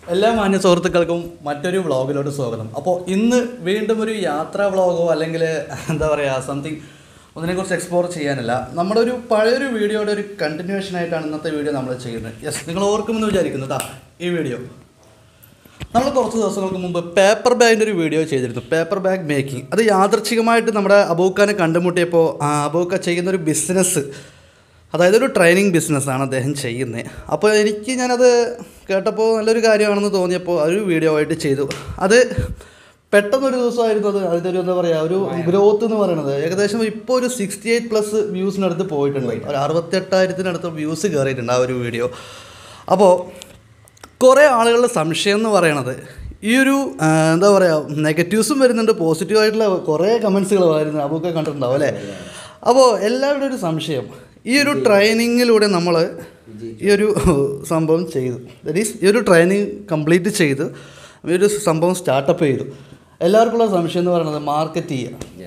എല്ലാ മാന്യ സുഹൃത്തുക്കൾക്കും മറ്റൊരു വ്ളോഗിലോട്ട് സ്വാഗതം അപ്പോൾ ഇന്ന് വീണ്ടും ഒരു യാത്രാ വ്ളോഗോ അല്ലെങ്കിൽ എന്താ പറയുക സംതിങ് ഒന്നിനെക്കുറിച്ച് എക്സ്പ്ലോർ ചെയ്യാനല്ല നമ്മുടെ ഒരു പഴയൊരു വീഡിയോയുടെ ഒരു കണ്ടിന്യൂഷൻ ആയിട്ടാണ് ഇന്നത്തെ വീഡിയോ നമ്മൾ ചെയ്യുന്നത് യെസ് നിങ്ങൾ ഓർക്കുമെന്ന് വിചാരിക്കുന്നു ദാ ഈ വീഡിയോ നമ്മൾ കുറച്ച് ദിവസങ്ങൾക്ക് മുമ്പ് പേപ്പർ ബാഗിൻ്റെ ഒരു വീഡിയോ ചെയ്തിരുന്നു പേപ്പർ ബാഗ് മേക്കിംഗ് അത് യാദർച്ഛികമായിട്ട് നമ്മുടെ അബൂക്കാനെ കണ്ടുമുട്ടിയപ്പോൾ ആ അബൂക്ക ചെയ്യുന്ന ഒരു ബിസിനസ് അതായത് ഒരു ട്രെയിനിങ് ബിസിനസ്സാണ് അദ്ദേഹം ചെയ്യുന്നത് അപ്പോൾ എനിക്ക് ഞാനത് കേട്ടപ്പോൾ നല്ലൊരു കാര്യമാണെന്ന് തോന്നിയപ്പോൾ ഒരു വീഡിയോ ആയിട്ട് ചെയ്തു അത് പെട്ടെന്നൊരു ദിവസമായിരുന്നു അത് അതിൻ്റെ ഒരു എന്താ പറയുക ഒരു ഗ്രോത്ത് എന്ന് പറയുന്നത് ഏകദേശം ഇപ്പോൾ ഒരു സിക്സ്റ്റി എയ്റ്റ് പ്ലസ് വ്യൂസിനടുത്ത് പോയിട്ടുണ്ട് ഒരു അറുപത്തെട്ടായിരത്തിനടുത്ത് വ്യൂസ് കയറിയിട്ടുണ്ട് ആ ഒരു വീഡിയോ അപ്പോൾ കുറേ ആളുകളുടെ സംശയം എന്ന് പറയണത് ഈ ഒരു ആ, എന്താ പറയുക നെഗറ്റീവ്സും വരുന്നുണ്ട് പോസിറ്റീവായിട്ടുള്ള കുറേ കമൻസുകൾ വരുന്നു അതൊക്കെ കണ്ടിട്ടുണ്ടാവും അല്ലേ അപ്പോൾ എല്ലാവരുടെ ഒരു സംശയം ഈ ഒരു ട്രെയിനിങ്ങിലൂടെ നമ്മൾ ഈ ഒരു സംഭവം ചെയ്തു ദറ്റ് ഈസ് ഈ ഒരു ട്രെയിനിങ് കംപ്ലീറ്റ് ചെയ്ത് ഈ ഒരു സംഭവം സ്റ്റാർട്ടപ്പ് ചെയ്തു എല്ലാവർക്കുള്ള സംശയം എന്ന് പറയുന്നത് മാർക്കറ്റ് ചെയ്യുക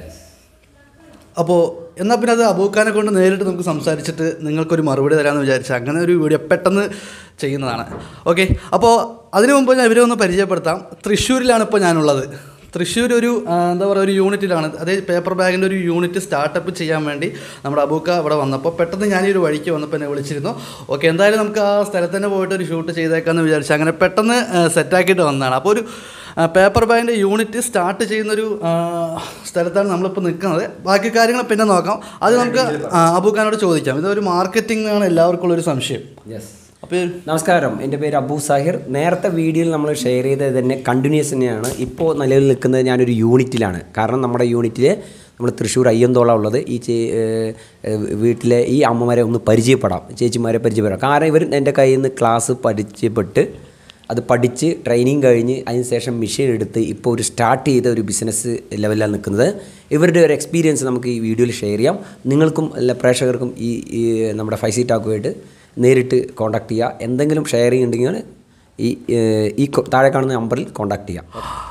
അപ്പോൾ എന്നാൽ പിന്നെ അത് അബൂഖാനെ കൊണ്ട് നേരിട്ട് നമുക്ക് സംസാരിച്ചിട്ട് നിങ്ങൾക്കൊരു മറുപടി തരാമെന്ന് വിചാരിച്ചു അങ്ങനെ ഒരു വീഡിയോ പെട്ടെന്ന് ചെയ്യുന്നതാണ് ഓക്കെ അപ്പോൾ അതിനു മുമ്പ് ഞാൻ ഇവരെ ഒന്ന് പരിചയപ്പെടുത്താം തൃശ്ശൂരിലാണ് ഇപ്പോൾ ഞാനുള്ളത് തൃശ്ശൂർ ഒരു ആ, എന്താ പറയുക ഒരു യൂണിറ്റിലാണ് അതായത് പേപ്പർ ബാഗിൻ്റെ ഒരു യൂണിറ്റ് സ്റ്റാർട്ടപ്പ് ചെയ്യാൻ വേണ്ടി നമ്മുടെ അബൂക്ക ഇവിടെ വന്നപ്പോൾ പെട്ടെന്ന് ഞാൻ ഈ ഒരു വഴിക്ക് വന്നപ്പോൾ എന്നെ വിളിച്ചിരുന്നു ഓക്കെ എന്തായാലും നമുക്ക് ആ സ്ഥലത്ത് തന്നെ പോയിട്ട് ഒരു ഷൂട്ട് ചെയ്തേക്കാമെന്ന് വിചാരിച്ചു അങ്ങനെ പെട്ടെന്ന് സെറ്റാക്കിയിട്ട് വന്നതാണ് അപ്പോൾ ഒരു ആ, പേപ്പർ ബാഗിൻ്റെ യൂണിറ്റ് സ്റ്റാർട്ട് ചെയ്യുന്നൊരു ആ, സ്ഥലത്താണ് നമ്മളിപ്പോൾ നിൽക്കുന്നത് ബാക്കി കാര്യങ്ങൾ പിന്നെ നോക്കാം അത് നമുക്ക് ആ, അബൂഖാനോട് ചോദിക്കാം ഇതൊരു മാർക്കറ്റിംഗ് ആണ് എല്ലാവർക്കും ഉള്ളൊരു സംശയം യെസ് അപ്പോൾ നമസ്കാരം എൻ്റെ പേര് അബു സാഹിർ നേരത്തെ വീഡിയോയിൽ നമ്മൾ ഷെയർ ചെയ്തത് തന്നെ കണ്ടിന്യൂസ് തന്നെയാണ് ഇപ്പോൾ നിലവിൽ നിൽക്കുന്നത് ഞാനൊരു യൂണിറ്റിലാണ് കാരണം നമ്മുടെ യൂണിറ്റിൽ നമ്മൾ തൃശ്ശൂർ അയ്യന്തോളം ഉള്ളത് ഈ ചേ ഏഹ് ഏഹ് വീട്ടിലെ ഈ അമ്മമാരെ ഒന്ന് പരിചയപ്പെടാം ചേച്ചിമാരെ പരിചയപ്പെടാം കാരണം ഇവർ എൻ്റെ കയ്യിൽ നിന്ന് ക്ലാസ് പഠിച്ചപ്പെട്ട് അത് പഠിച്ച് ട്രെയിനിങ് കഴിഞ്ഞ് അതിനുശേഷം മെഷീൻ എടുത്ത് ഇപ്പോൾ ഒരു സ്റ്റാർട്ട് ചെയ്ത ഒരു ബിസിനസ് ലെവലിലാണ് നിൽക്കുന്നത് ഇവരുടെ ഒരു എക്സ്പീരിയൻസ് നമുക്ക് ഈ വീഡിയോയിൽ ഷെയർ ചെയ്യാം നിങ്ങൾക്കും എല്ലാ പ്രേക്ഷകർക്കും ഈ ഈ നമ്മുടെ ഫൈസി ടാക്കുമായിട്ട് നേരിട്ട് കോൺടാക്ട് ചെയ്യുക എന്തെങ്കിലും ഷെയറിങ് ഉണ്ടെങ്കിൽ ഈ ഏഹ് ഈ കൊ- താഴെ കാണുന്ന നമ്പറിൽ കോൺടാക്ട് ചെയ്യാം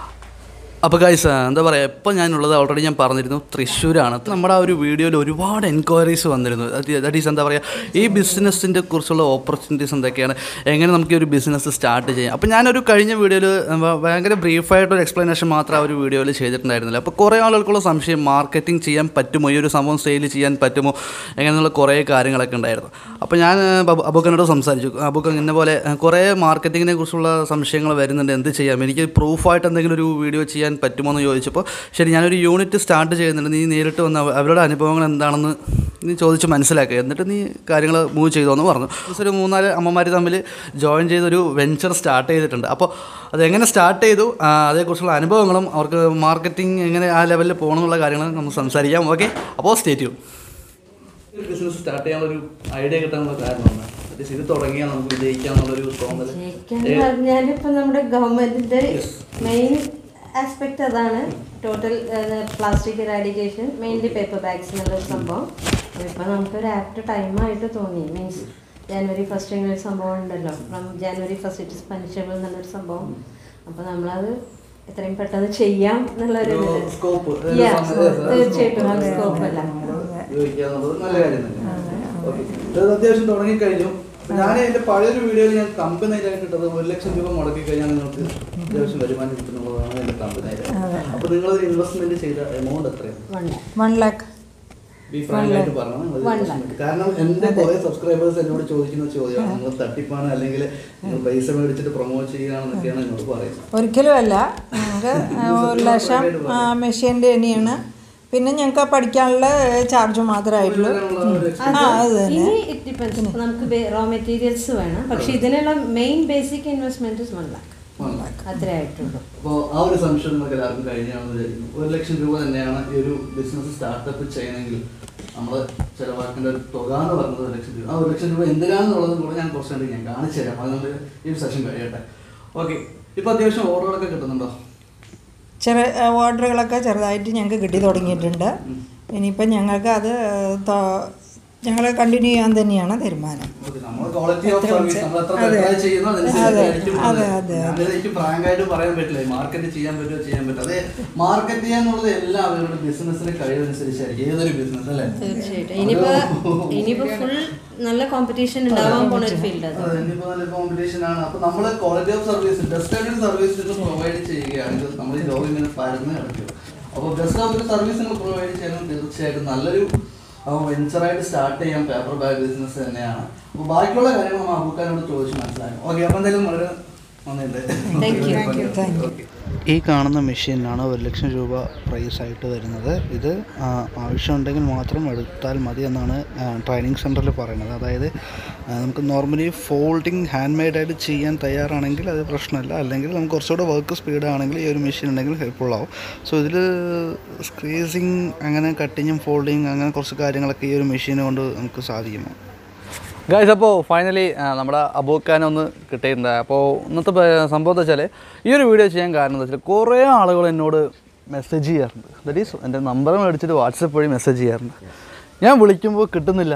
അപ്പോൾ ഗൈസ് എന്താ പറയുക ഇപ്പോൾ ഞാനുള്ളത് ഓൾറെഡി ഞാൻ പറഞ്ഞിരുന്നു തൃശ്ശൂരാണ് നമ്മുടെ ആ ഒരു വീഡിയോയിൽ ഒരുപാട് എൻക്വയറീസ് വന്നിരുന്നു ദാറ്റ് ഈസ് എന്താ പറയുക ഈ ബിസിനസ്സിൻ്റെ കുറിച്ചുള്ള ഓപ്പർച്യൂണിറ്റീസ് എന്തൊക്കെയാണ് എങ്ങനെ നമുക്ക് ഈ ഒരു ബിസിനസ് സ്റ്റാർട്ട് ചെയ്യാം അപ്പോൾ ഞാനൊരു കഴിഞ്ഞ വീഡിയോയിൽ ഭയങ്കര ബ്രീഫായിട്ടൊരു എക്സ്പ്ലനേഷൻ മാത്രം ആ ഒരു വീഡിയോയിൽ ചെയ്തിട്ടുണ്ടായിരുന്നില്ല അപ്പോൾ കുറേ ആളുകൾക്കുള്ള സംശയം മാർക്കറ്റിംഗ് ചെയ്യാൻ പറ്റുമോ ഈ ഒരു സംഭവം സെയിൽ ചെയ്യാൻ പറ്റുമോ എങ്ങനെയുള്ള കുറേ കാര്യങ്ങളൊക്കെ ഉണ്ടായിരുന്നു അപ്പോൾ ഞാൻ അബുക്കനോട് സംസാരിച്ചു അബുക്കൻ ഇന്ന പോലെ ആ, കുറേ മാർക്കറ്റിങ്ങിനെ കുറിച്ചുള്ള സംശയങ്ങൾ വരുന്നുണ്ട് എന്ത് ചെയ്യാം എനിക്ക് പ്രൂഫായിട്ട് എന്തെങ്കിലും ഒരു വീഡിയോ ചെയ്യാൻ പറ്റുമോ എന്ന് ചോദിച്ചപ്പോൾ ശരി ഞാനൊരു യൂണിറ്റ് സ്റ്റാർട്ട് ചെയ്യുന്നുണ്ട് നീ നേരിട്ട് വന്ന് അവ- അവരുടെ അനുഭവങ്ങൾ എന്താണെന്ന് നീ ചോദിച്ച് മനസ്സിലാക്കുക എന്നിട്ട് നീ കാര്യങ്ങൾ മൂവ് ചെയ്തോ എന്ന് പറഞ്ഞു ജസ്റ്റ് ഒരു മൂന്നാല് അമ്മമാർ തമ്മിൽ ജോയിൻ ചെയ്തൊരു വെഞ്ചർ സ്റ്റാർട്ട് ചെയ്തിട്ടുണ്ട് അപ്പോൾ അതെങ്ങനെ സ്റ്റാർട്ട് ചെയ്തു ആ, അതേക്കുറിച്ചുള്ള അനുഭവങ്ങളും അവർക്ക് മാർക്കറ്റിംഗ് എങ്ങനെ ആ ലെവലിൽ പോകണം എന്നുള്ള കാര്യങ്ങൾ നമുക്ക് സംസാരിക്കാം ഓക്കെ അപ്പോൾ സ്റ്റേറ്റ് ബിസിനസ് സ്റ്റാർട്ട് ചെയ്യാനുള്ള ഒരു ഐഡിയ കിട്ടാനുള്ള കാരണമാണ് ഇത് തുടങ്ങിയാൽ നമുക്ക് വിജയിക്കാന്നുള്ളൊരു തോന്നൽ ശരിക്കും പറഞ്ഞാൽ ഇപ്പൊ നമ്മുടെ ഗവൺമെന്റിന്റെ മെയിൻ ആസ്പെക്ട് അതാണ് total plastic eradication mainly paper bags എന്നുള്ള സംഭവം ഇപ്പൊ നമുക്കൊരു ആപ്റ്റ് ടൈമായിട്ട് തോന്നി മീൻസ് ജനുവരി ഫസ്റ്റ് ഇങ്ങനെ ഒരു സംഭവം ഉണ്ടല്ലോ from January first it is punishable എന്നുള്ളൊരു സംഭവം അപ്പൊ നമ്മളത് എത്രയും പെട്ടെന്ന് ചെയ്യാം എന്നുള്ളൊരു ഒരു ഇത്. scope, ഒരു Yeah, സമയം, തീർച്ചയായിട്ടും ആ അതെ, സ്കോപ്പ് അല്ല ഉപയോഗിക്കാന്നുള്ളത് നല്ല കാര്യം തന്നെ ഓക്കെ ഇത് അത്യാവശ്യം തുടങ്ങിക്കഴിഞ്ഞു ഞാൻ എൻ്റെ പഴയൊരു വീഡിയോയിൽ ഞാൻ കമ്പനിയിലായിട്ട് ഇട്ടത് ഒരു ലക്ഷം രൂപ മുടക്കി കഴിഞ്ഞാൽ നിങ്ങൾക്ക് അത്യാവശ്യം വരുമാനം കിട്ടുന്നുള്ളതാണ് എൻ്റെ കമ്പനിയിൽ അപ്പോൾ നിങ്ങൾ ഇൻവെസ്റ്റ്മെന്റ് ചെയ്ത എമൗണ്ട് എത്രയാണ് വൺ വൺ ലാക്ക് ബി ഫ്രാങ്കായിട്ട് പറഞ്ഞാൽ മതി One investment. കാരണം എൻ്റെ കുറേ സബ്സ്ക്രൈബേഴ്സ് എന്നോട് ചോദിക്കുന്ന ചോദ്യമാണ് നിങ്ങൾ തട്ടിപ്പാണ് അല്ലെങ്കിൽ നിങ്ങൾ പൈസ മേടിച്ചിട്ട് പ്രൊമോട്ട് ചെയ്യുകയാണെന്നൊക്കെയാണ് എന്നോട് പറയുന്നത് ഒരിക്കലും അല്ല ഞങ്ങൾക്ക് ഒരു ലക്ഷം മെഷീൻ്റെ തന്നെയാണ് പിന്നെ ഞങ്ങൾക്ക് പഠിക്കാനുള്ള ചാർജ് മാത്രമായിട്ടുള്ളൂ ആ അത് തന്നെ ഇനി ഇറ്റ് ഡിപ്പെൻസ് നമുക്ക് റോ മെറ്റീരിയൽസ് വേണം പക്ഷെ ഇതിനുള്ള main basic investment one lakh One lakh. അത്രേ ആയിട്ടുള്ളൂ അപ്പോൾ ആ ഒരു സംശയം നമുക്ക് എല്ലാവർക്കും കഴിഞ്ഞാണെന്ന് വിചാരിക്കുന്നു ഒരു ലക്ഷം രൂപ തന്നെയാണ് ഈ ഒരു ബിസിനസ് സ്റ്റാർട്ടപ്പ് ചെയ്യണമെങ്കിൽ നമ്മൾ ചിലവാക്കേണ്ട ഒരു തുക എന്ന് പറയുന്നത് ഒരു ലക്ഷം രൂപ ആ ഒരു ലക്ഷം രൂപ എന്തിനാണെന്നുള്ളത് കൂടെ ഞാൻ കുറച്ച് കണ്ട് ഞാൻ കാണിച്ചു തരാം അത് നമ്മൾ ഈ ഒരു സെഷൻ കഴിയട്ടെ ഓക്കെ ഇപ്പോൾ അത്യാവശ്യം ഓർഡറുകളൊക്കെ കിട്ടുന്നുണ്ടോ ചെറു ഓർഡറുകളൊക്കെ ചെറുതായിട്ട് ഞങ്ങൾക്ക് കിട്ടി തുടങ്ങിയിട്ടുണ്ട് ഇനിയിപ്പം ഞങ്ങൾക്ക് അത് തൊ- ഞങ്ങൾ കണ്ടിന്യൂ ചെയ്യാൻ തന്നെയാണ് തീരുമാനം നമ്മൾ ക്വാളിറ്റി ഓഫ് സർവീസ് നമ്മൾ എത്ര better ചെയ്യുന്നു അതനുസരിച്ചായിരിക്കും അതെ, അത്. അതെ, ഞാനിത് എനിക്ക് ഫ്രാങ്ക് ആയിട്ട് പറയാൻ പറ്റില്ല മാർക്കറ്റ് ചെയ്യാൻ പറ്റുമോ ചെയ്യാൻ പറ്റുമോ അതെ മാർക്കറ്റ് ചെയ്യാന്നുള്ളത് എല്ലാ അവരുടെ ബിസിനസ്സിന് കഴിവനുസരിച്ചായിരിക്കും ഏതൊരു ബിസിനസ് അല്ലേ തീർച്ചയായിട്ടും ഇനിയിപ്പോ ഇനിയിപ്പോ ഫുൾ നല്ല കോമ്പറ്റീഷൻ ഉണ്ടാവാൻ പോണ ഒരു ഫീൽഡ് അത് അതെ, ഇനിയിപ്പോ നല്ല കോമ്പറ്റീഷൻ ആണ് അപ്പൊ നമ്മൾ ക്വാളിറ്റി ഓഫ് സർവീസ് ബെസ്റ്റ് ആയിട്ട് സർവീസ് പ്രൊവൈഡ് ചെയ്യുകയാണെങ്കിൽ നമ്മൾ ഈ ലോകം ഇങ്ങനെ പരന്ന് കിടക്കും അപ്പോൾ ബെസ്റ്റ് ഓഫ് സർവീസ് നിങ്ങൾ പ്രൊവൈഡ് ചെയ്യണം തീർച്ചയായിട്ടും നല്ലൊരു വെഞ്ചറായിട്ട് സ്റ്റാർട്ട് ചെയ്യാൻ പേപ്പർ ബാഗ് ബിസിനസ് തന്നെയാണ് അപ്പോൾ ബാക്കിയുള്ള കാര്യങ്ങൾ നമ്മൾ അബൂക്കാനോട് ചോദിച്ച് മനസ്സിലാക്കും ഓക്കെ അപ്പോൾ എന്തായാലും വളരെ Thank you. നന്ദിയുണ്ട് ഈ കാണുന്ന മെഷീനാണ് ഒരു ലക്ഷം രൂപ പ്രൈസ് ആയിട്ട് വരുന്നത് ഇത് ആ, ആവശ്യമുണ്ടെങ്കിൽ മാത്രം എടുത്താൽ മതി എന്നാണ് ട്രെയിനിങ് സെൻറ്ററിൽ പറയുന്നത് അതായത് ആ, നമുക്ക് നോർമലി ഫോൾഡിങ് ഹാൻഡ് മെയ്ഡായിട്ട് ചെയ്യാൻ തയ്യാറാണെങ്കിൽ അത് പ്രശ്നമില്ല അല്ലെങ്കിൽ നമുക്ക് കുറച്ചുകൂടെ വർക്ക് സ്പീഡ് ആണെങ്കിൽ ഈ ഒരു മെഷീൻ ഉണ്ടെങ്കിൽ ഹെൽപ്ഫുൾ ആവും സോ ഇതിൽ സ്ക്രീസിങ് അങ്ങനെ കട്ടിങ്ങും ഫോൾഡിങ് അങ്ങനെ കുറച്ച് കാര്യങ്ങളൊക്കെ ഈ ഒരു മെഷീൻ കൊണ്ട് നമുക്ക് സാധിക്കുമോ ഗായ്സ് അപ്പോൾ ഫൈനലി നമ്മുടെ അബൂഖാനെ ഒന്ന് കിട്ടിയിട്ടുണ്ട് അപ്പോൾ ഇന്നത്തെ പ- സംഭവം എന്താ വെച്ചാൽ ഈ ഒരു വീഡിയോ ചെയ്യാൻ കാരണം എന്താ വെച്ചാൽ കുറേ ആളുകൾ എന്നോട് മെസ്സേജ് ചെയ്യാറുണ്ട് ദറ്റ് ഈസ് എൻ്റെ നമ്പർ മേടിച്ചിട്ട് വാട്സപ്പ് വഴി മെസ്സേജ് ചെയ്യാറുണ്ട് ഞാൻ വിളിക്കുമ്പോൾ കിട്ടുന്നില്ല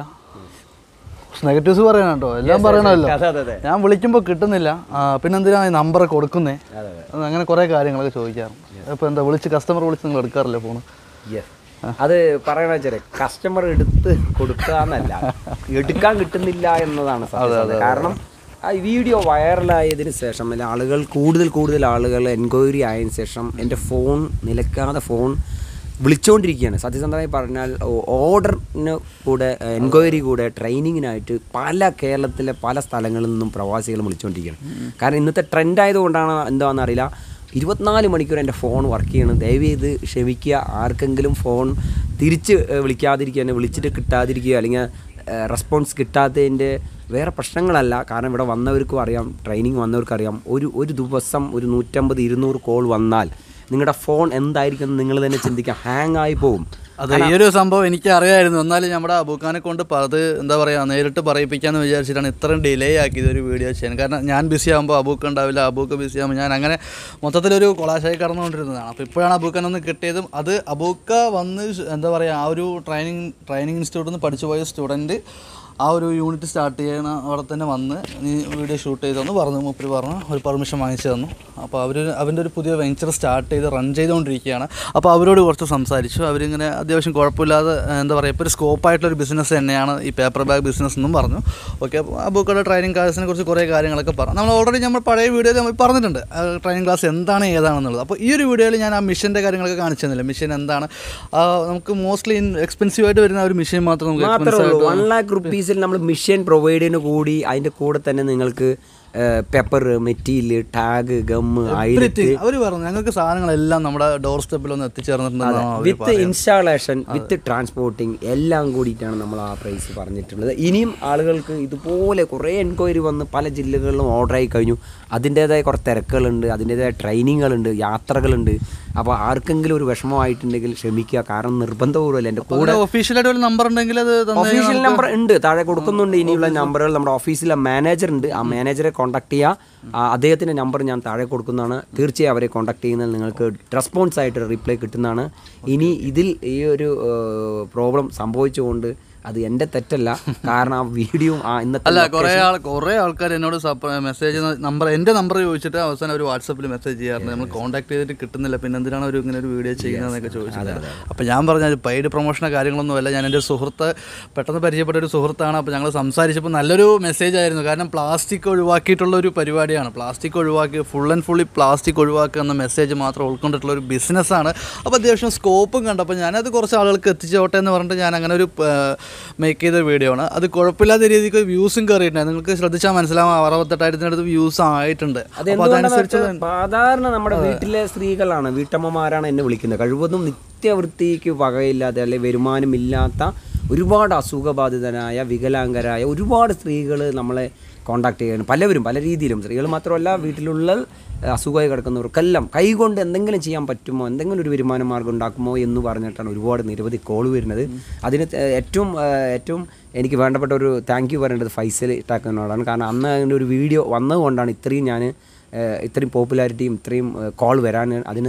നെഗറ്റീവ്സ് പറയണം കേട്ടോ എല്ലാം പറയണമല്ലോ അതെ, അതെ, അതെ. ഞാൻ വിളിക്കുമ്പോൾ കിട്ടുന്നില്ല ആ, പിന്നെന്തിനാ ഈ നമ്പർ കൊടുക്കുന്നേ അങ്ങനെ കുറേ കാര്യങ്ങളൊക്കെ ചോദിക്കാറുണ്ട് ഇപ്പോൾ എന്താ വിളിച്ച് കസ്റ്റമർ വിളിച്ച് നിങ്ങൾ എടുക്കാറില്ലേ ഫോണ് യെസ് അത് പറയണ വെച്ചാൽ കസ്റ്റമർ എടുത്ത് കൊടുക്കുക എന്നല്ല എടുക്കാൻ കിട്ടുന്നില്ല എന്നതാണ് സത്യസന്ധത. കാരണം ആ വീഡിയോ വൈറലായതിനു ശേഷം അല്ലെ ആളുകൾ കൂടുതൽ കൂടുതൽ ആളുകൾ എൻക്വയറി ആയതിനു ശേഷം എൻ്റെ ഫോൺ നിലക്കാതെ ഫോൺ വിളിച്ചുകൊണ്ടിരിക്കുകയാണ് സത്യസന്ധമായി പറഞ്ഞാൽ ഓർഡറിന് കൂടെ എൻക്വയറി കൂടെ ട്രെയിനിങ്ങിനായിട്ട് പല കേരളത്തിലെ പല സ്ഥലങ്ങളിൽ നിന്നും പ്രവാസികൾ വിളിച്ചുകൊണ്ടിരിക്കുകയാണ് കാരണം ഇന്നത്തെ ട്രെൻഡ് ആയതുകൊണ്ടാണ് എന്താണെന്ന് അറിയില്ല ഇരുപത്തിനാല് മണിക്കൂർ എൻ്റെ ഫോൺ വർക്ക് ചെയ്യണം ദയവ് ചെയ്ത് ക്ഷമിക്കുക ആർക്കെങ്കിലും ഫോൺ തിരിച്ച് ഏഹ്, വിളിക്കാതിരിക്കുക വിളിച്ചിട്ട് കിട്ടാതിരിക്കുക അല്ലെങ്കിൽ ഏഹ്, റെസ്പോൺസ് കിട്ടാത്തതിൻ്റെ വേറെ പ്രശ്നങ്ങളല്ല കാരണം ഇവിടെ വന്നവർക്കും അറിയാം ട്രെയിനിങ് വന്നവർക്കും അറിയാം ഒരു ഒരു ദിവസം ഒരു നൂറ്റമ്പത് ഇരുന്നൂറ് കോൾ വന്നാൽ നിങ്ങളുടെ ഫോൺ എന്തായിരിക്കും എന്ന് നിങ്ങൾ തന്നെ ചിന്തിക്കാം ഹാങ് ആയി പോകും അതെ ഈ ഒരു സംഭവം എനിക്ക് അറിയായിരുന്നു എന്നാലും നമ്മുടെ അബൂഖാനെ കൊണ്ട് പ- അത് എന്താ പറയുക നേരിട്ട് പറയിപ്പിക്കാന്ന് വിചാരിച്ചിട്ടാണ് ഇത്രയും ഡിലേ ആക്കിയത് ഒരു വീഡിയോ ചെയ്യാൻ കാരണം ഞാൻ ബിസി ആകുമ്പോൾ അബൂക്ക് ഉണ്ടാവില്ല അബൂക്ക് ബിസി ആകുമ്പോൾ ഞാൻ അങ്ങനെ മൊത്തത്തിലൊരു കൊളാശായി കടന്നുകൊണ്ടിരുന്നതാണ് അപ്പോൾ ഇപ്പോഴാണ് അബൂക്കൻ ഒന്ന് കിട്ടിയതും അത് അബൂക്ക വന്ന് ഷ്- എന്താ പറയുക ആ ഒരു ട്രെയിനിങ് ട്രെയിനിങ് ഇൻസ്റ്റിറ്റ്യൂട്ടിൽ നിന്ന് പഠിച്ചു പോയ സ്റ്റുഡൻറ്റ് ആ ഒരു യൂണിറ്റ് സ്റ്റാർട്ട് ചെയ്യണ അവിടെ തന്നെ വന്ന് നീ വീഡിയോ ഷൂട്ട് ചെയ്തെന്ന് പറഞ്ഞു മൂപ്പര് പറഞ്ഞു ഒരു പെർമിഷൻ വാങ്ങിച്ചു തന്നു അപ്പോൾ അവർ അവൻ്റെ ഒരു പുതിയ വെഞ്ചർ സ്റ്റാർട്ട് ചെയ്ത് റൺ ചെയ്തുകൊണ്ടിരിക്കുകയാണ് അപ്പോൾ അവരോട് കുറച്ച് സംസാരിച്ചു അവരിങ്ങനെ അത്യാവശ്യം കുഴപ്പമില്ലാതെ ഏഹ്, എന്താ പറയുക ഇപ്പോൾ ഒരു സ്കോപ്പായിട്ടുള്ളൊരു ബിസിനസ് തന്നെയാണ് ഈ പേപ്പർ ബാഗ് ബിസിനസ് എന്നും പറഞ്ഞു ഓക്കെ അപ്പോൾ ആ ബുക്കുകളുടെ ട്രെയിനിങ് ക്ലാസ്സിനെ കുറിച്ച് കുറേ കാര്യങ്ങളൊക്കെ പറഞ്ഞു നമ്മൾ ഓൾറെഡി നമ്മൾ പഴയ വീഡിയോയിൽ നമ്മൾ പറഞ്ഞിട്ടുണ്ട് ട്രെയിനിങ് ക്ലാസ് എന്താണ് ഏതാണെന്നുള്ളത് അപ്പോൾ ഈ ഒരു വീഡിയോയിൽ ഞാൻ ആ മിഷൻ്റെ കാര്യങ്ങളൊക്കെ കാണിച്ചു തന്നില്ല മിഷൻ എന്താണ് ആ, നമുക്ക് മോസ്റ്റ്ലി എക്സ്പെൻസീവ് ആയിട്ട് വരുന്ന ആ ഒരു മിഷൻ മാത്രം നമുക്ക് മാത്രമേ expensive ഉള്ളൂ ആയിട്ട് വൺ ലാക്ക് റുപ്പീസിൽ നമ്മൾ മിഷൻ പ്രൊവൈഡ് ചെയ്യുന്ന കൂടി അതിൻ്റെ കൂടെ തന്നെ നിങ്ങൾക്ക് paper material tag gum eyelet അവർ പറഞ്ഞു ഞങ്ങൾക്ക് സാധനങ്ങളെല്ലാം നമ്മുടെ ഡോർ സ്റ്റെപ്പിൽ ഒന്ന് എത്തിച്ചേർന്നിട്ടുണ്ടെന്നാണ് അവർ വിത്ത് ഇൻസ്റ്റാളേഷൻ വിത്ത് ട്രാൻസ്പോർട്ടിങ് എല്ലാം കൂടിയിട്ടാണ് നമ്മൾ ആ പ്രൈസ് പറഞ്ഞിട്ടുള്ളത് ഇനിയും ആളുകൾക്ക് ഇതുപോലെ കുറേ എൻക്വയറി വന്ന് പല ജില്ലകളിലും ഓർഡർ ആയി കഴിഞ്ഞു അതിൻ്റേതായ കുറേ തിരക്കുകളുണ്ട് അതിൻ്റേതായ ട്രെയിനിങ്ങുകളുണ്ട് യാത്രകളുണ്ട് അപ്പോൾ ആർക്കെങ്കിലും ഒരു വിഷമമായിട്ടുണ്ടെങ്കിൽ ക്ഷമിക്കുക കാരണം നിർബന്ധപൂർവ്വമല്ല എൻ്റെ കൂടെ ഒഫീഷ്യലായിട്ട് ഒരു നമ്പർ ഉണ്ടെങ്കിൽ അത് തന്നു ഒഫീഷ്യൽ നമ്പർ ഉണ്ട് താഴെ കൊടുക്കുന്നുണ്ട് ഇനിയുള്ള നമ്പറുകൾ നമ്മുടെ ഓഫീസിലെ മാനേജർ ഉണ്ട് ആ മാനേജറെ കോൺടാക്ട് ചെയ്യുക ആ, അദ്ദേഹത്തിൻ്റെ നമ്പർ ഞാൻ താഴെ കൊടുക്കുന്നതാണ് തീർച്ചയായും അവരെ കോൺടാക്ട് ചെയ്യുന്നതിൽ നിങ്ങൾക്ക് റെസ്പോൺസ് ആയിട്ട് റിപ്ലൈ കിട്ടുന്നതാണ് ഇനി ഇതിൽ ഈ ഒരു പ്രോബ്ലം സംഭവിച്ചുകൊണ്ട് അത് എൻ്റെ തെറ്റല്ല കാരണം ആ വീഡിയോ ആ ഇന്നത്തെ അല്ല കുറേ ആൾ കുറേ ആൾക്കാർ എന്നോട് മെസ്സേജ് നമ്പർ എൻ്റെ നമ്പർ ചോദിച്ചിട്ട് അവസാനം ഒരു വാട്സപ്പിൽ മെസ്സേജ് ചെയ്യാറുണ്ട് നമ്മൾ കോൺടാക്ട് ചെയ്തിട്ട് കിട്ടുന്നില്ല പിന്നെ എന്തിനാണ് ഒരു ഇങ്ങനെ ഒരു വീഡിയോ ചെയ്യുന്നതെന്നൊക്കെ ചോദിച്ചത് അപ്പോൾ ഞാൻ പറഞ്ഞ പെയ്ഡ് പ്രൊമോഷനോ കാര്യങ്ങളൊന്നും അല്ല ഞാൻ എൻ്റെ ഒരു സുഹൃത്ത് പെട്ടെന്ന് പരിചയപ്പെട്ട ഒരു സുഹൃത്താണ് അപ്പോൾ ഞങ്ങൾ സംസാരിച്ചപ്പോൾ നല്ലൊരു മെസ്സേജ് ആയിരുന്നു കാരണം പ്ലാസ്റ്റിക് ഒഴിവാക്കിയിട്ടുള്ള ഒരു പരിപാടിയാണ് പ്ലാസ്റ്റിക് ഒഴിവാക്കി ഫുൾ ആൻഡ് ഫുള്ളി പ്ലാസ്റ്റിക് ഒഴിവാക്കുക എന്ന മെസ്സേജ് മാത്രം ഉൾക്കൊണ്ടിട്ടുള്ള ഒരു ബിസിനസ്സാണ് അപ്പോൾ അത്യാവശ്യം സ്കോപ്പും കണ്ടപ്പോൾ ഞാനത് കുറച്ച് ആളുകൾക്ക് എത്തിച്ചോട്ടെ എന്ന് പറഞ്ഞിട്ട് ഞാൻ അങ്ങനെ ഒരു മേക്ക് ചെയ്ത വീഡിയോ ആണ് അത് കുഴപ്പമില്ലാത്ത രീതിക്ക് വ്യൂസും കയറിയിട്ടുണ്ട് നിങ്ങൾക്ക് ശ്രദ്ധിച്ചാൽ മനസ്സിലാവും അറുപത്തെട്ടായിരത്തിനടുത്ത് വ്യൂസ് ആയിട്ടുണ്ട് അപ്പോൾ അതെന്തുകൊണ്ടാണെന്ന് അതനുസരിച്ച് വെച്ചാൽ സാധാരണ നമ്മുടെ വീട്ടിലെ സ്ത്രീകളാണ് വീട്ടമ്മമാരാണ് എന്നെ വിളിക്കുന്നത് കഴിവതും നിത്യവൃത്തിക്ക് വകയില്ലാതെ അല്ലെ വരുമാനമില്ലാത്ത ഒരുപാട് അസുഖബാധിതരായ വികലാംഗരായ ഒരുപാട് സ്ത്രീകൾ നമ്മളെ കോണ്ടാക്ട് ചെയ്യാണ് പലവരും പല രീതിയിലും സ്ത്രീകൾ മാത്രമല്ല വീട്ടിലുള്ള അസുഖമായി കിടക്കുന്നവർക്കെല്ലാം കൈകൊണ്ട് എന്തെങ്കിലും ചെയ്യാൻ പറ്റുമോ എന്തെങ്കിലും ഒരു വരുമാന മാർഗ്ഗം ഉണ്ടാക്കുമോ എന്ന് പറഞ്ഞിട്ടാണ് ഒരുപാട് നിരവധി കോൾ വരുന്നത് അതിന് ത- ഏറ്റവും ആ, ഏറ്റവും എനിക്ക് വേണ്ടപ്പെട്ട ഒരു താങ്ക് യു പറയേണ്ടത് ഫൈസൽ ഇട്ടാക്കുന്നതോടാണ് കാരണം അന്ന് അങ്ങനെ ഒരു വീഡിയോ വന്നതുകൊണ്ടാണ് ഇത്രയും ഞാൻ ഇത്രയും പോപ്പുലാരിറ്റിയും ഇത്രയും കോൾ വരാൻ അതിന്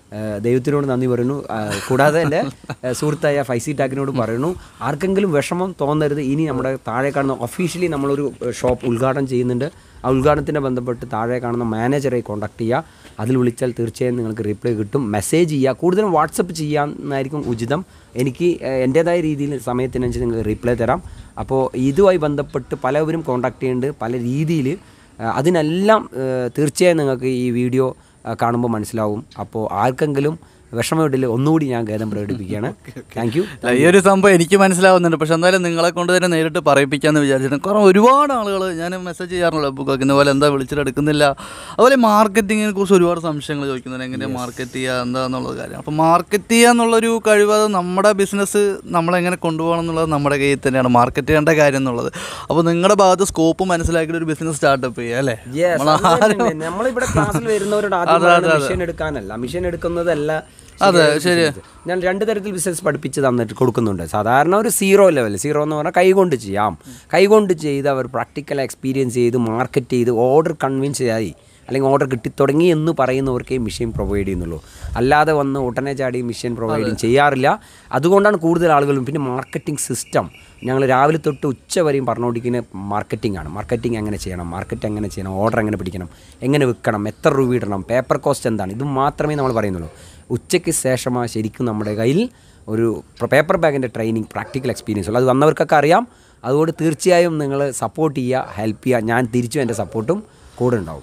ഏഹ് ദൈവത്തിനോട് നന്ദി പറയുന്നു ആ, കൂടാതെ എൻ്റെ ഏഹ് സുഹൃത്തായ ഫൈസി ടാക്കിനോട് പറയുന്നു ആർക്കെങ്കിലും വിഷമം തോന്നരുത് ഇനി നമ്മുടെ താഴെ കാണുന്ന ഒഫീഷ്യലി നമ്മളൊരു ഷോപ്പ് ഉദ്ഘാടനം ചെയ്യുന്നുണ്ട് ആ ഉദ്ഘാടനത്തിനെ ബന്ധപ്പെട്ട് താഴെ കാണുന്ന മാനേജറെ കോൺടാക്ട് ചെയ്യുക അതിൽ വിളിച്ചാൽ തീർച്ചയായും നിങ്ങൾക്ക് റിപ്ലൈ കിട്ടും മെസ്സേജ് ചെയ്യുക കൂടുതലും വാട്സപ്പ് ചെയ്യാമെന്നായിരിക്കും ഉചിതം എനിക്ക് ഏഹ്, എൻ്റേതായ രീതിയിൽ സമയത്തിനനുസരിച്ച് നിങ്ങൾക്ക് റിപ്ലൈ തരാം അപ്പോൾ ഇതുമായി ബന്ധപ്പെട്ട് പലവരും കോൺടാക്ട് ചെയ്യുന്നുണ്ട് പല രീതിയിൽ അതിനെല്ലാം ഏഹ്, തീർച്ചയായും നിങ്ങൾക്ക് ഈ വീഡിയോ കാണുമ്പോൾ മനസ്സിലാവും അപ്പോൾ ആർക്കെങ്കിലും വിഷമമിട്ടില്ല ഒന്നുകൂടി ഞാൻ ഖേദം പ്രകടിപ്പിക്കുകയാണ് താങ്ക് യു അല്ല, ഈ ഒരു സംഭവം എനിക്ക് മനസ്സിലാവുന്നുണ്ട് പക്ഷെ എന്തായാലും നിങ്ങളെ കൊണ്ട് തന്നെ നേരിട്ട് പറയിപ്പിക്കാന്ന് വിചാരിച്ചിട്ട് കാരണം ഒരുപാട് ആളുകൾ ഞാൻ മെസ്സേജ് ചെയ്യാറുള്ള ബുക്കൊക്കെ ഇതുപോലെ എന്താ വിളിച്ചിട്ട് എടുക്കുന്നില്ല അതുപോലെ മാർക്കറ്റിങ്ങിനെ കുറിച്ച് ഒരുപാട് സംശയങ്ങൾ ചോദിക്കുന്നുണ്ട് എങ്ങനെയാണ് മാർക്കറ്റ് ചെയ്യുക എന്താണെന്നുള്ള കാര്യം അപ്പോൾ മാർക്കറ്റ് ചെയ്യുക എന്നുള്ളൊരു കഴിവ് അത് നമ്മുടെ ബിസിനസ് നമ്മളെങ്ങനെ കൊണ്ടുപോകണം എന്നുള്ളത് നമ്മുടെ കയ്യിൽ തന്നെയാണ് മാർക്കറ്റ് ചെയ്യേണ്ട കാര്യം എന്നുള്ളത് അപ്പോൾ നിങ്ങളുടെ ഭാഗത്ത് സ്കോപ്പ് മനസ്സിലാക്കിയിട്ട് ഒരു ബിസിനസ് സ്റ്റാർട്ടപ്പ് ചെയ്യുക അല്ലേ നമ്മളാരും- നമ്മളിവിടെ ക്ലാസ്സിൽ വരുന്നവരോട് ആദ്യം മിഷൻ എടുക്കാനല്ല മിഷൻ എടുക്കുന്നതല്ല അതെ, ശരിയായ ശരി. business. ഞാൻ രണ്ട് തരത്തിൽ ബിസിനസ് പഠിപ്പിച്ച് തന്നിട്ട് കൊടുക്കുന്നുണ്ട് സാധാരണ ഒരു സീറോ ലെവൽ സീറോ എന്ന് പറഞ്ഞാൽ കൈകൊണ്ട് ചെയ്യാം കൈകൊണ്ട് ചെയ്ത് അവർ പ്രാക്ടിക്കൽ എക്സ്പീരിയൻസ് ചെയ്ത് മാർക്കറ്റ് ചെയ്ത് ഓർഡർ കൺവിൻസ് ആയി അല്ലെങ്കിൽ ഓർഡർ കിട്ടിത്തുടങ്ങി എന്ന് പറയുന്നവർക്കേ മിഷൻ പ്രൊവൈഡ് ചെയ്യുന്നുള്ളൂ അല്ലാതെ വന്ന് ഉടനെ ചാടി മിഷൻ പ്രൊവൈഡ് ചെയ്യാറില്ല അതുകൊണ്ടാണ് കൂടുതൽ ആളുകളും പിന്നെ മാർക്കറ്റിംഗ് സിസ്റ്റം ഞങ്ങൾ രാവിലെ തൊട്ട് ഉച്ച വരെയും പറഞ്ഞുകൊണ്ടിരിക്കുന്ന മാർക്കറ്റിംഗ് ആണ് മാർക്കറ്റിംഗ് എങ്ങനെ ചെയ്യണം മാർക്കറ്റ് എങ്ങനെ ചെയ്യണം ഓർഡർ എങ്ങനെ പിടിക്കണം എങ്ങനെ വിൽക്കണം എത്ര രൂപ ഇടണം പേപ്പർ കോസ്റ്റ് എന്താണ് ഇത് മാത്രമേ നമ്മൾ പറയുന്നുള്ളൂ ഉച്ചയ്ക്ക് ശേഷമാണ് ശരിക്കും നമ്മുടെ കയ്യിൽ ഒരു പേപ്പർ ബാഗിൻ്റെ ട്രെയിനിങ് പ്രാക്ടിക്കൽ എക്സ്പീരിയൻസ് ഉള്ളൂ അത് വന്നവർക്കൊക്കെ അറിയാം അതുകൊണ്ട് തീർച്ചയായും നിങ്ങൾ സപ്പോർട്ട് ചെയ്യുക ഹെൽപ്പ് ചെയ്യുക ഞാൻ തിരിച്ചും എൻ്റെ സപ്പോർട്ടും കൂടെ ഉണ്ടാവും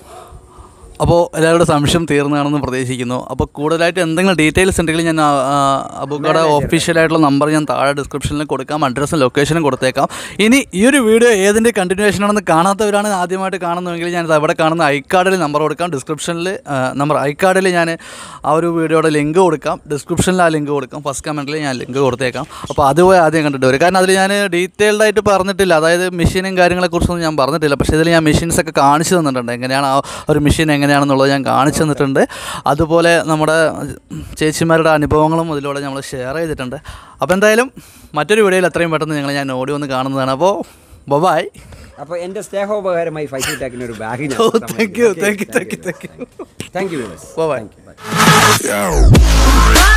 അപ്പോൾ എല്ലാവരുടെ സംശയം തീർന്നതാണെന്ന് പ്രതീക്ഷിക്കുന്നു അപ്പോൾ കൂടുതലായിട്ട് എന്തെങ്കിലും ഡീറ്റെയിൽസ് ഉണ്ടെങ്കിൽ ഞാൻ ആ, ആ, അബുക്കയുടെ ഒഫീഷ്യലായിട്ടുള്ള നമ്പർ ഞാൻ താഴെ ഡിസ്ക്രിപ്ഷനിൽ കൊടുക്കാം അഡ്രസ്സും ലൊക്കേഷനും കൊടുത്തേക്കാം ഇനി ഈ ഒരു വീഡിയോ ഏതിൻ്റെ കണ്ടിന്യൂഷൻ ആണെന്ന് കാണാത്തവരാണ് ആദ്യമായിട്ട് കാണുന്നതെങ്കിൽ ഞാൻ അവിടെ കാണുന്ന ഐക്കാർഡിൽ നമ്പർ കൊടുക്കാം ഡിസ്ക്രിപ്ഷനിൽ നമ്പർ ഐക്കാർഡിൽ ഞാൻ ആ ഒരു വീഡിയോയുടെ ലിങ്ക് കൊടുക്കാം ഡിസ്ക്രിപ്ഷനിൽ ആ ലിങ്ക് കൊടുക്കാം ഫസ്റ്റ് കമൻറ്റിൽ ഞാൻ ലിങ്ക് കൊടുത്തേക്കാം അപ്പോൾ അതുപോലെ ആദ്യം കണ്ടിട്ട് വരും കാരണം അതിൽ ഞാൻ ഡീറ്റെയിൽഡ് ആയിട്ട് പറഞ്ഞിട്ടില്ല അതായത് മെഷീനും കാര്യങ്ങളെക്കുറിച്ചൊന്നും ഞാൻ പറഞ്ഞിട്ടില്ല പക്ഷേ ഇതിൽ ഞാൻ മെഷീൻസ് ഒക്കെ കാണിച്ചു തന്നിട്ടുണ്ട് എങ്ങനെയാണ് ആ ഒരു മെഷീൻ എങ്ങനെയാണെന്നുള്ളത് ഞാൻ കാണിച്ചു തന്നിട്ടുണ്ട് അതുപോലെ നമ്മുടെ ചേച്ചിമാരുടെ അനുഭവങ്ങളും അതിലൂടെ നമ്മൾ ഷെയർ ചെയ്തിട്ടുണ്ട് അപ്പോൾ എന്തായാലും മറ്റൊരു വീഡിയോയിൽ എത്രയും പെട്ടെന്ന് ഞങ്ങൾ ഞാൻ ഓടി വന്ന് കാണുന്നതാണ് അപ്പോൾ ബൊബായ് അപ്പോൾ എൻ്റെ സ്നേഹോപകാരമായി ഫൈസി ടാക്കിന് ഒരു bag thank you thank you thank you thank you thank you bye bye Yo.